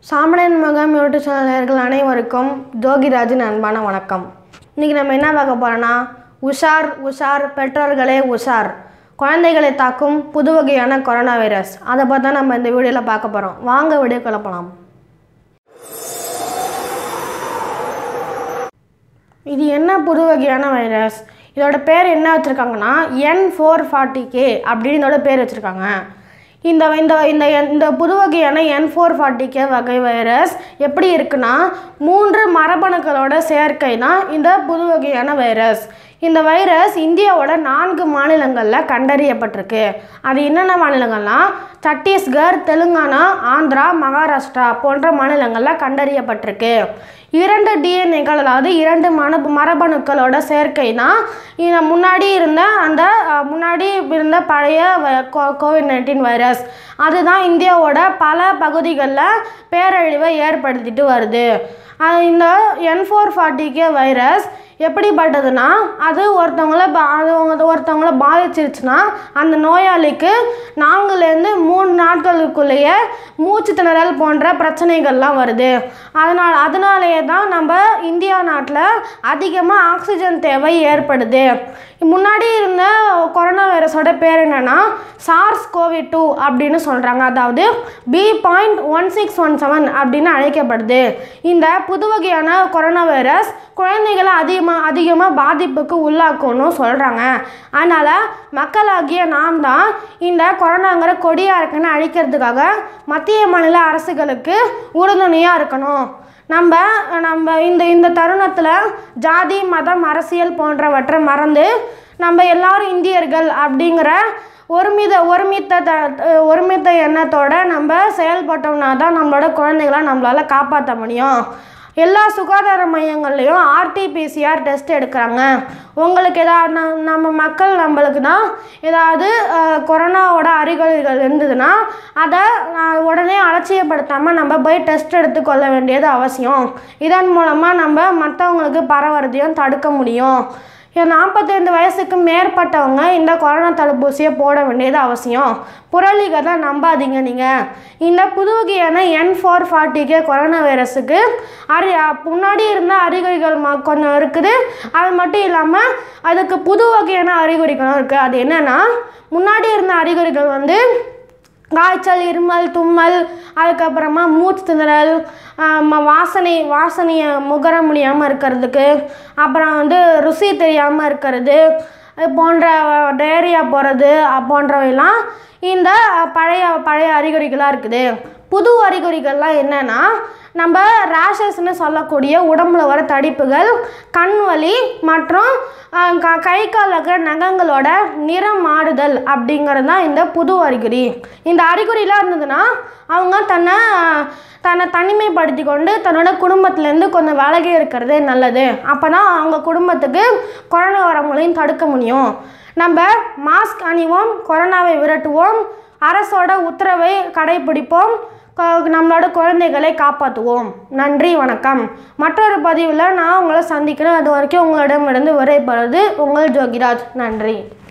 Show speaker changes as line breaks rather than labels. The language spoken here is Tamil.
சாமணியன் மகம் யூடியூப் சேனல் நேயர்கள் அனைவருக்கும் ஜோகிராஜின் அன்பான வணக்கம் இன்றைக்கி நம்ம என்ன பார்க்க போகிறோன்னா உஷார் உஷார் பெற்றோர்களே உஷார் குழந்தைகளை தாக்கும் புது வகையான கொரோனா வைரஸ் அதை பற்றி தான் நம்ம இந்த வீடியோவில் பார்க்க போகிறோம் வாங்க வீடியோ கிளப்பலாம் இது என்ன புது வகையான வைரஸ் இதோட பேர் என்ன வச்சுருக்காங்கன்னா என் ஃபோர் ஃபார்ட்டி கே அப்படின்னு இதோட பேர் வச்சுருக்காங்க இந்த இந்த இந்த இந்த புது வகையான என் ஃபோர் ஃபார்ட்டி கே வகை வைரஸ் எப்படி இருக்குன்னா மூன்று மரபணுக்களோட சேர்க்கை தான் இந்த புது வகையான வைரஸ் இந்த வைரஸ் இந்தியாவோட நான்கு மாநிலங்களில் கண்டறியப்பட்டிருக்கு அது என்னென்ன மாநிலங்கள்னா சத்தீஸ்கர் தெலுங்கானா ஆந்திரா மகாராஷ்டிரா போன்ற மாநிலங்களில் கண்டறியப்பட்டிருக்கு இரண்டு டிஎன்ஏக்கள் அதாவது இரண்டு மன மரபணுக்களோட சேர்க்கை தான் இந்த முன்னாடி இருந்த அந்த அஹ், முன்னாடி இருந்த பழைய கோவிட் நைன்டீன் வைரஸ் அதுதான் இந்தியாவோட பல பகுதிகளில் பேரழிவை ஏற்படுத்திட்டு வருது அஹ், இந்த என் ஃபோர் ஃபார்ட்டிக்கே வைரஸ் எப்படிப்பட்டதுன்னா அது ஒருத்தவங்கள பா- அது அவங்க- ஒருத்தவங்கள பாதிச்சிருச்சுன்னா அந்த நோயாளிக்கு நான்குலேருந்து மூணு நாட்களுக்குள்ளேயே மூச்சு திணறல் போன்ற பிரச்சனைகள்லாம் வருது அதனால் அதனாலேயே தான் நம்ம இந்தியா நாட்டில் அதிகமாக ஆக்சிஜன் தேவை ஏற்படுது முன்னாடி இருந்த கொரோனா வைரஸோட பேர் என்னென்னா சார்ஸ் கோவிட் டூ அப்படின்னு சொல்கிறாங்க அதாவது B point one six one seven அப்படின்னு அழைக்கப்படுது இந்த புது வகையான கொரோனா வைரஸ் குழந்தைகளை அதிகமாக அதிகமாக பாதிப்புக்கு உள்ளாக்கும்னு சொல்கிறாங்க அதனால் மக்களாகிய நாம் தான் இந்த கொரோனாங்கிற கொடியாக இருக்குன்னு அழிக்கிறதுக்காக மத்திய மாநில அரசுகளுக்கு உறுதுணையாக இருக்கணும் நம்ம நம்ம இந்த இந்த தருணத்தில் ஜாதி மதம் அரசியல் போன்றவற்றை மறந்து நம்ம எல்லாரும் இந்தியர்கள் அப்படிங்கிற ஒருமித ஒருமித்த த ஒருமித்த எண்ணத்தோட நம்ம செயல்பட்டோம்னா தான் நம்மளோட குழந்தைகளை நம்மளால் காப்பாற்ற முடியும் எல்லா சுகாதார மையங்கள்லேயும் ஆர்டிபிசிஆர் டெஸ்ட் எடுக்கிறாங்க உங்களுக்கு ஏதாவது ந- நம்ம மக்கள் நம்மளுக்கு தான் ஏதாவது அஹ், கொரோனாவோட அறிகுறிகள் இருந்ததுன்னா அதை அஹ், உடனே அலட்சியப்படுத்தாமல் நம்ம போய் டெஸ்ட் எடுத்துக்கொள்ள வேண்டியது அவசியம் இதன் மூலமாக நம்ம மற்றவங்களுக்கு பரவுறதையும் தடுக்க முடியும் நாற்பத்தைந்து வயசுக்கு மேற்பட்டவங்க இந்த கொரோனா தடுப்பூசியை போட வேண்டியது அவசியம் புரளிகதை நம்பாதீங்க நீங்கள் இந்த புது வகையான என் ஃபோர் ஃபார்ட்டிக்கு கொரோனா வைரஸுக்கு அறி முன்னாடி இருந்த அறிகுறிகள் ம கொஞ்சம் இருக்குது அது மட்டும் இல்லாமல் அதுக்கு புது வகையான அறிகுறிகளும் இருக்குது அது என்னென்னா முன்னாடி இருந்த அறிகுறிகள் வந்து காய்ச்சல் இருமல் தும்மல் அதுக்கப்புறமா மூச்சு திணறல் ஆம், வாசனை வாசனையை முகர முடியாமல் இருக்கிறதுக்கு அப்புறம் வந்து ருசி தெரியாமல் இருக்கிறது இது போன்ற டயரியா போகிறது போன்றவைலாம் இந்த பழைய பழைய அறிகுறிகளாக இருக்குது புது அறிகுறிகள்லாம் என்னென்னா நம்ம ரேஷஸ்னு சொல்லக்கூடிய உடம்புல வர தடிப்புகள் கண் வலி மற்றும் ஆஹ், க கை கால் இருக்கிற நகங்களோட நிறம் மாறுதல் அப்படிங்கிறது தான் இந்த புது அறிகுறி இந்த அறிகுறிலாம் இருந்ததுன்னா அவங்க தன்னை தன்னை தனிமைப்படுத்தி கொண்டு தன்னோட குடும்பத்துலேருந்து கொஞ்சம் விலகி இருக்கிறதே நல்லது அப்போ தான் அவங்க குடும்பத்துக்கு கொரோனா வரவங்களையும் தடுக்க முடியும் நம்ம மாஸ்க் அணிவோம் கொரோனாவை விரட்டுவோம் அரசோட உத்தரவை கடைபிடிப்போம் க- நம்மளோட குழந்தைகளை காப்பாற்றுவோம் நன்றி வணக்கம் மற்றொரு பதிவில் நான் உங்களை சந்திக்கிறேன் அது வரைக்கும் உங்களிடமிருந்து விடைபெறுவது உங்கள் ஜோகிராஜ் நன்றி